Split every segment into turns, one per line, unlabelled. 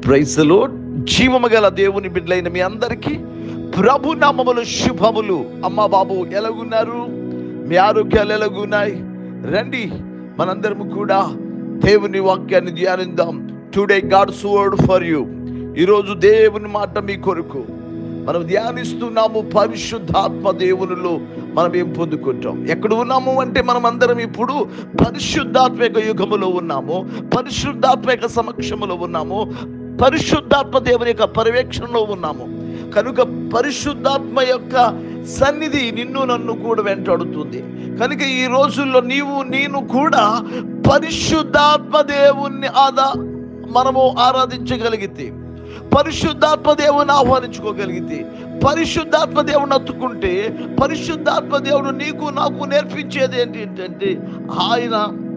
ప్రైసలో జీవము గల దేవుని బిడ్డలైన మీ అందరికీ ప్రభు నామములు శుభములు అమ్మ బాబు ఎలాగున్నారు మీ ఆరోగ్యాలు ఎలాగున్నాయి రండి మనందరము కూడా దేవుని వాక్యాన్ని ధ్యానిద్దాం today God's word for you ఈరోజు దేవుని మాట మీ కొరకు మనం ధ్యానిస్తున్నాము పరిశుద్ధాత్మ దేవునిలో మనం ఏం పొందుకుంటాం ఎక్కడ ఉన్నాము అంటే మనం అందరం ఇప్పుడు పరిశుద్ధాత్మ యొక్క యుగములో ఉన్నాము పరిశుద్ధాత్మ యొక్క సమక్షములో ఉన్నాము పరిశుద్ధాత్మ దేవుని యొక్క పర్యవేక్షణలో ఉన్నాము కనుక పరిశుద్ధాత్మ యొక్క సన్నిధి నిన్ను నన్ను కూడా వెంటాడుతుంది కనుక ఈ రోజుల్లో నీవు నేను కూడా పరిశుద్ధాత్మ దేవుణ్ణి ఆదా మనము ఆరాధించగలిగితే పరిశుద్ధాత్మ దేవుని ఆహ్వానించుకోగలిగితే పరిశుద్ధాత్మ దేవుని అత్తుకుంటే పరిశుద్ధాత్మ దేవుడు నీకు నాకు నేర్పించేది ఏంటి ఏంటంటే ఆయన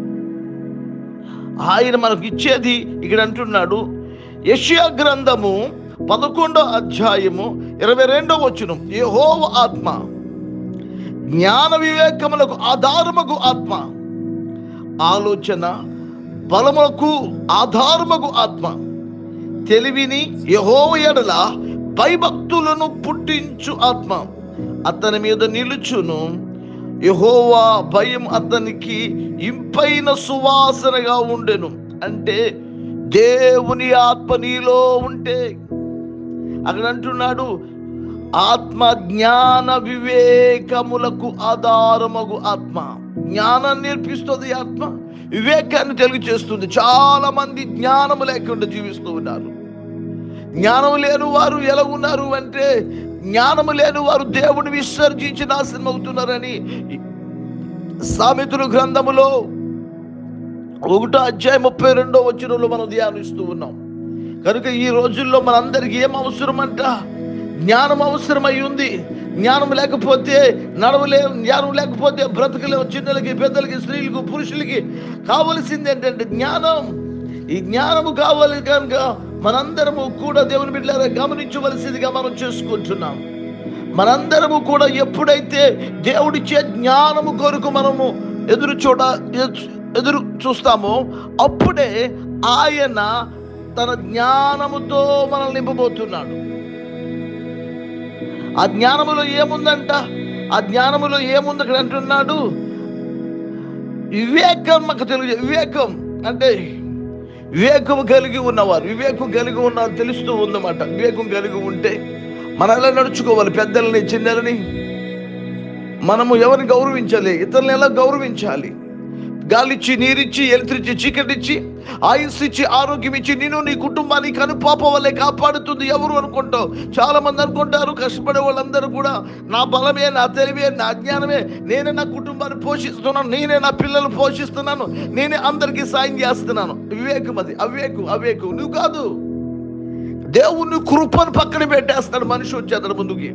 ఆయన మనకు ఇచ్చేది ఇక్కడ అంటున్నాడు యషియా గ్రంథము పదకొండో అధ్యాయము ఇరవై రెండో వచ్చును యెహోవ ఆత్మ జ్ఞాన వివేకములకు ఆధారముకు ఆత్మ ఆలోచన బలములకు ఆధారముకు ఆత్మ తెలివిని యహోవ ఎడల భయభక్తులను పుట్టించు ఆత్మ అతని మీద నిలుచును యహోవా భయం అతనికి ఇంపైన సువాసనగా ఉండెను అంటే దేవుని ఆత్మ నీలో ఉంటే అక్కడ అంటున్నాడు ఆత్మ జ్ఞాన వివేకములకు ఆధారమగు ఆత్మ జ్ఞానాన్ని నేర్పిస్తుంది ఈ ఆత్మ వివేకాన్ని తెలుగు చేస్తుంది చాలా మంది జ్ఞానము లేకుండా జీవిస్తూ ఉన్నారు జ్ఞానం లేని వారు ఎలా ఉన్నారు అంటే జ్ఞానము లేని వారు దేవుని విసర్జించి నాశనం అవుతున్నారని సామెతలు గ్రంథములో ఒకటో అధ్యాయం ముప్పై రెండో వచ్చినలో మనం ధ్యానిస్తూ ఉన్నాం కనుక ఈ రోజుల్లో మనందరికీ ఏం అవసరం అంట జ్ఞానం అవసరమై ఉంది జ్ఞానం లేకపోతే నడవలేం జ్ఞానం లేకపోతే బ్రతకలేం చిన్నలకి పెద్దలకి స్త్రీలకు పురుషులకి కావలసింది ఏంటంటే జ్ఞానం ఈ జ్ఞానము కావాలి కనుక మనందరము కూడా దేవుని బిడ్డలారా గమనించవలసిందిగా మనం చేసుకుంటున్నాం మనందరము కూడా ఎప్పుడైతే దేవుడిచ్చే జ్ఞానము కొరకు మనము ఎదురు చూడ ఎదురు చూస్తామో అప్పుడే ఆయన తన జ్ఞానముతో మనల్ని నింపబోతున్నాడు ఆ జ్ఞానములో ఏముందంట ఆ జ్ఞానములో ఏముంది అక్కడ అంటున్నాడు వివేకం మాకు తెలుగు వివేకం అంటే వివేకం కలిగి ఉన్నవారు వివేకం కలిగి ఉన్నారు తెలుస్తూ ఉందన్నమాట వివేకం కలిగి ఉంటే మనం ఎలా నడుచుకోవాలి పెద్దలని చిన్నలని మనము ఎవరిని గౌరవించాలి ఇతరులను ఎలా గౌరవించాలి గాలిచ్చి నీరిచ్చి ఎలుతురిచ్చి చీకటిచ్చి ఆయుస్ ఇచ్చి ఆరోగ్యం ఇచ్చి నేను నీ కుటుంబాన్ని కనుపాప వల్లే కాపాడుతుంది ఎవరు అనుకుంటావు చాలా మంది అనుకుంటారు కష్టపడే వాళ్ళందరూ కూడా నా బలమే నా తెలివే నా జ్ఞానమే నేనే నా కుటుంబాన్ని పోషిస్తున్నాను నేనే నా పిల్లలు పోషిస్తున్నాను నేనే అందరికీ సాయం చేస్తున్నాను వివేకం అది అవివేకం అవివేకం నువ్వు కాదు దేవుని కృపను పక్కన పెట్టేస్తాడు మనిషి వచ్చేస్తాడు ముందుకి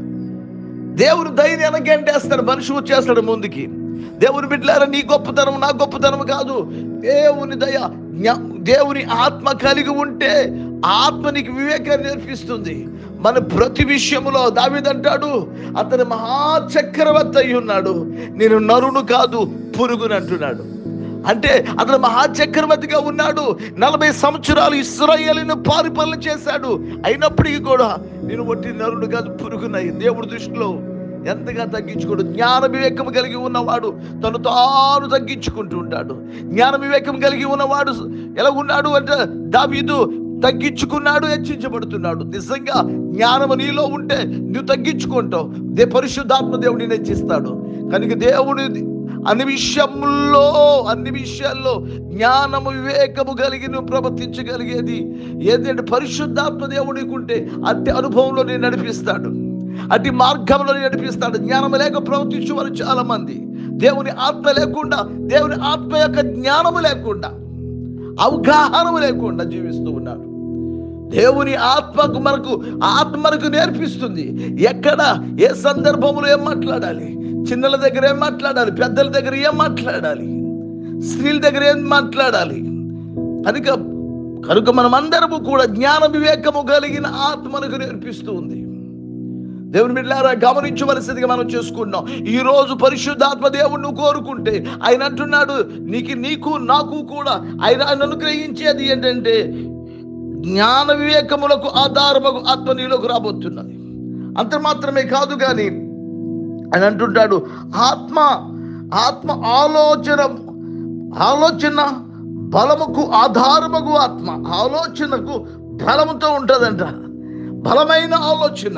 దేవుని ధైర్యాన్ని గంటేస్తాడు మనిషి వచ్చేస్తాడు ముందుకి దేవుని బిడ్డలారా నీ గొప్పతనం నా గొప్పతనం కాదు దేవుని దయ జ్ఞా- దేవుని ఆత్మ కలిగి ఉంటే ఆత్మ నీకు వివేకాన్ని నేర్పిస్తుంది మన ప్రతి విషయంలో దావిదంటాడు అతను మహాచక్రవర్తి అయి ఉన్నాడు నేను నరుడు కాదు పురుగుని అంటున్నాడు అంటే అతను మహాచక్రవర్తిగా ఉన్నాడు నలభై సంవత్సరాలు ఇస్రాయేలీని పారిపాలన చేశాడు అయినప్పటికీ కూడా నేను ఒట్టి నరుడు కాదు పురుగునై దేవుడి దృష్టిలో ఎంతగా తగ్గించుకోడు జ్ఞాన వివేకం కలిగి ఉన్నవాడు తను తాను తగ్గించుకుంటూ ఉంటాడు జ్ఞాన వివేకం కలిగి ఉన్నవాడు ఎలా ఉన్నాడు అంటే దావీదు తగ్గించుకున్నాడు హెచ్చించబడుతున్నాడు నిజంగా జ్ఞానము నీలో ఉంటే నువ్వు తగ్గించుకుంటావు దే పరిశుద్ధాత్మ దేవుడిని హెచ్చిస్తాడు కనుక దేవుని అన్ని విషయంలో అన్ని విషయాల్లో జ్ఞానము వివేకము కలిగి నువ్వు ప్రవర్తించగలిగేది ఏంటంటే పరిశుద్ధాత్మ దేవుడికి ఉంటే అట్టి అనుభవంలో నేను నడిపిస్తాడు అట్టి మార్గంలో నడిపిస్తాడు జ్ఞానం లేక ప్రవర్తించే వారు చాలా మంది దేవుని ఆత్మ లేకుండా దేవుని ఆత్మ యొక్క జ్ఞానము లేకుండా అవగాహనము లేకుండా జీవిస్తూ ఉన్నారు దేవుని ఆత్మకు మనకు ఆత్మ మనకు నేర్పిస్తుంది ఎక్కడ ఏ సందర్భంలో ఏం మాట్లాడాలి చిన్నల దగ్గర ఏం మాట్లాడాలి పెద్దల దగ్గర ఏం మాట్లాడాలి స్త్రీల దగ్గర ఏం మాట్లాడాలి కనుక కనుక మనం అందరము కూడా జ్ఞాన వివేకము కలిగిన ఆత్మ మనకు నేర్పిస్తూ ఉంది దేవుని బిడ్డారా గమనించవలసిందిగా మనం చేసుకుంటున్నాం ఈ రోజు పరిశుద్ధాత్మ దేవుణ్ణి కోరుకుంటే ఆయన అంటున్నాడు నీకు నీకు నాకు కూడా ఆయన ఆయన అనుగ్రహించేది ఏంటంటే జ్ఞాన వివేకములకు ఆధారముకు ఆత్మ నీలోకి రాబోతున్నది అంత మాత్రమే కాదు కానీ అని అంటుంటాడు ఆత్మ ఆత్మ ఆలోచన ఆలోచన బలముకు ఆధారముకు ఆత్మ ఆలోచనకు బలముతో ఉంటుందంట బలమైన ఆలోచన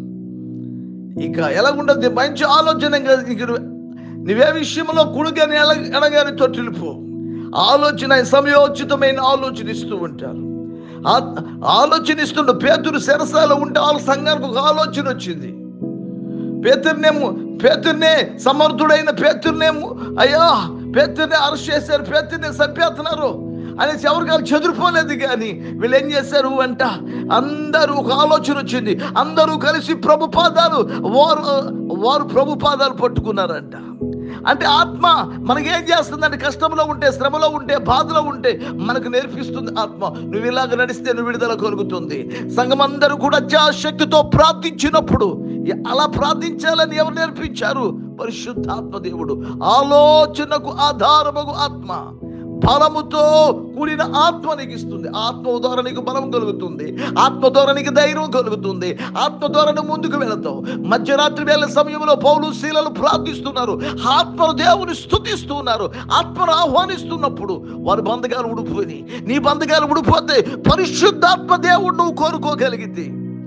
ఇక ఎలాగుంటుంది మంచి ఆలోచన ఇంకా ఇక నువ్వు- నువ్వే విషయంలో కుడుగని ఎల ఎడగాని తొట్టిల్పో ఆలోచన సమయోచితమైన ఆలోచన ఇస్తూ ఉంటారు ఆ- ఆలోచన ఇస్తుండ పేతురు శరసాలో ఉంటే వాళ్ళ సంఘానికి ఒక ఆలోచన వచ్చింది పేతుర్నేమో పేతుర్నే సమర్థుడైన పేతుర్నేమో అయ్యా పేతుర్నే అరెస్ట్ చేశారు పేతుర్నే చంపేస్తున్నారు అనేసి ఎవరికి వాళ్ళు చెదిరిపోలేదు కానీ వీళ్ళు ఏం చేశారు అంట అందరూ ఒక ఆలోచన వచ్చింది అందరూ కలిసి ప్రభు పాదాలు వారు వారు ప్రభు పాదాలు పట్టుకున్నారంట అంటే ఆత్మ మనకేం చేస్తుందంటే కష్టంలో ఉంటే శ్రమలో ఉంటే బాధలో ఉంటే మనకు నేర్పిస్తుంది ఆత్మ నువ్వు ఇలాగ నడిస్తే నువ్వు విడుదల కలుగుతుంది సంఘం అందరూ కూడా శక్తితో ప్రార్థించినప్పుడు ఎ- అలా ప్రార్థించాలని ఎవరు నేర్పించారు పరిశుద్ధాత్మ దేవుడు ఆలోచనకు ఆధారముగు ఆత్మ బలముతో కూడిన ఆత్మ నీకు ఇస్తుంది ఆత్మ ద్వారా నీకు బలం కలుగుతుంది ఆత్మ ద్వారా నీకు ధైర్యం కలుగుతుంది ఆత్మ ద్వారా నువ్వు ముందుకు వెళతావు మధ్యరాత్రి వేళ సమయంలో పౌలు శీలలు ప్రార్థిస్తున్నారు ఆత్మను దేవుని స్థుతిస్తున్నారు ఆత్మను ఆహ్వానిస్తున్నప్పుడు వారి బంధకాలు ఉడిపోయి నీ బంధకాలు ఉడిపోతే పరిశుద్ధాత్మ దేవుడు నువ్వు కోరుకోగలిగింది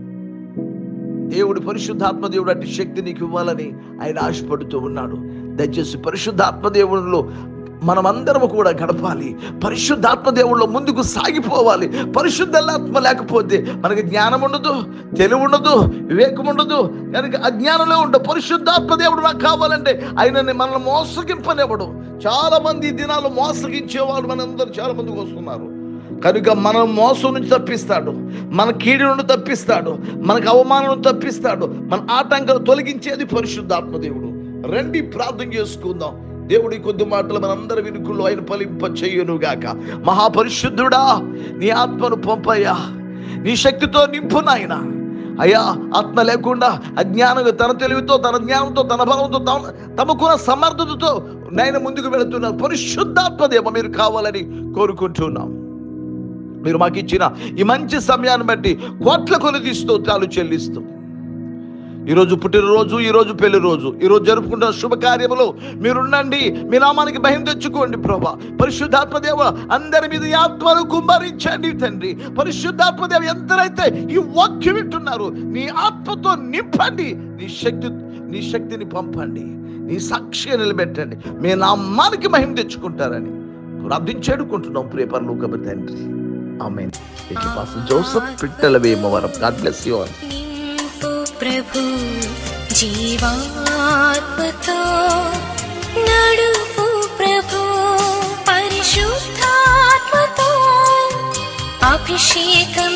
దేవుడు పరిశుద్ధాత్మ దేవుడు అట్టి శక్తి నీకు ఇవ్వాలని ఆయన ఆశపడుతూ ఉన్నాడు దయచేసి పరిశుద్ధాత్మ దేవుడిలో మనమందరం కూడా గడపాలి పరిశుద్ధాత్మ దేవుళ్ళో ముందుకు సాగిపోవాలి పరిశుద్ధాత్మ లేకపోతే మనకి జ్ఞానం ఉండదు తెలివి ఉండదు వివేకం ఉండదు కనుక అజ్ఞానంలో ఉండదు పరిశుద్ధాత్మ దేవుడు నాకు కావాలంటే ఆయనని మనల్ని మోసగింపనివ్వడు చాలా మంది ఈ దినాలు మోసగించేవాళ్ళు మనందరూ చాలా మందికి వస్తున్నారు కనుక మన మోసం నుంచి తప్పిస్తాడు మన కీడి నుండి తప్పిస్తాడు మనకు అవమానం తప్పిస్తాడు మన ఆటంకాలు తొలగించేది పరిశుద్ధాత్మ దేవుడు రండి ప్రార్థన చేసుకుందాం దేవుడి కొద్ది మాటలు మనందరి వినుకుల్లో ఆయన ఫలింప చెయ్యను గాక మహాపరిశుద్ధుడా నీ ఆత్మను పంపయ్యా నీ శక్తితో నింపు నాయన అయ్యా ఆత్మ లేకుండా అజ్ఞానంగా తన తెలివితో తన జ్ఞానంతో తన బలంతో తమ తమకున్న సమర్థతతో నాయన ముందుకు వెళుతున్నారు పరిశుద్ధాత్మ దేవ మీరు కావాలని కోరుకుంటున్నాం మీరు మాకు ఇచ్చిన ఈ మంచి సమయాన్ని బట్టి కోట్ల కొలది స్తోత్రాలు చెల్లిస్తూ ఈరోజు పుట్టినరోజు ఈరోజు పెళ్లి రోజు ఈరోజు జరుపుకుంటున్న శుభకార్యములో మీరుండండి మీ నామానికి భయం తెచ్చుకోండి ప్రభా పరిశుద్ధాత్మ దేవ అందరి మీద ఈ ఆత్మను కుమ్మరించండి తండ్రి పరిశుద్ధాత్మ దేవ ఎంతరైతే ఈ వాక్యం వింటున్నారు నీ ఆత్మతో నింపండి నీ శక్తి నీ శక్తిని పంపండి నీ సాక్షి నిలబెట్టండి మీ నామానికి మహిమ తెచ్చుకుంటారని ప్రార్థించేడుకుంటున్నాం ప్రియపరలోకపు తండ్రి ఆమె Joseph Pittala Vemavaram God bless you all
నింపు ప్రభు జీవాత్మతో నడుపు ప్రభు పరిశుద్ధాత్మతో అభిషేకం